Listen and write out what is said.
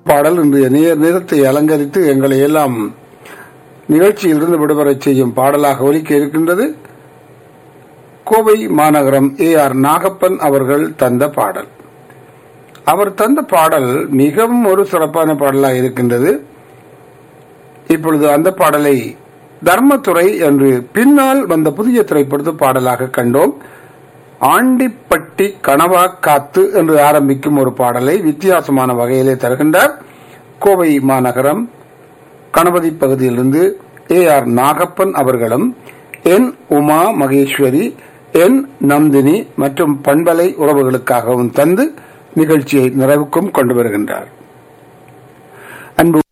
பாடல் இன்றைய நேர் நேரத்தை அலங்கரித்து எங்களை எல்லாம் நிகழ்ச்சியிலிருந்து விடுபடச் செய்யும் பாடலாக ஒலிக்க இருக்கின்றது கோவை மாநகரம் ஏ ஆர் நாகப்பன் அவர்கள் தந்த பாடல் அவர் தந்த பாடல் மிகவும் ஒரு சிறப்பான பாடலாக இருக்கின்றது இப்பொழுது அந்த பாடலை தர்மத்துறை என்று பின்னால் வந்த புதிய திரைப்படத்து பாடலாக கண்டோம் ஆண்டிப்பட்டி கனவா காத்து என்று ஆரம்பிக்கும் ஒரு பாடலை வித்தியாசமான வகையிலே தருகின்றார் கோவை மாநகரம் கணபதி பகுதியிலிருந்து ஏ ஆர் நாகப்பன் அவர்களும் என் உமா மகேஸ்வரி என் நந்தினி மற்றும் பண்பலை உறவுகளுக்காகவும் தந்து நிகழ்ச்சியை நிறைவுக்கும் கொண்டு வருகின்றார் அன்பு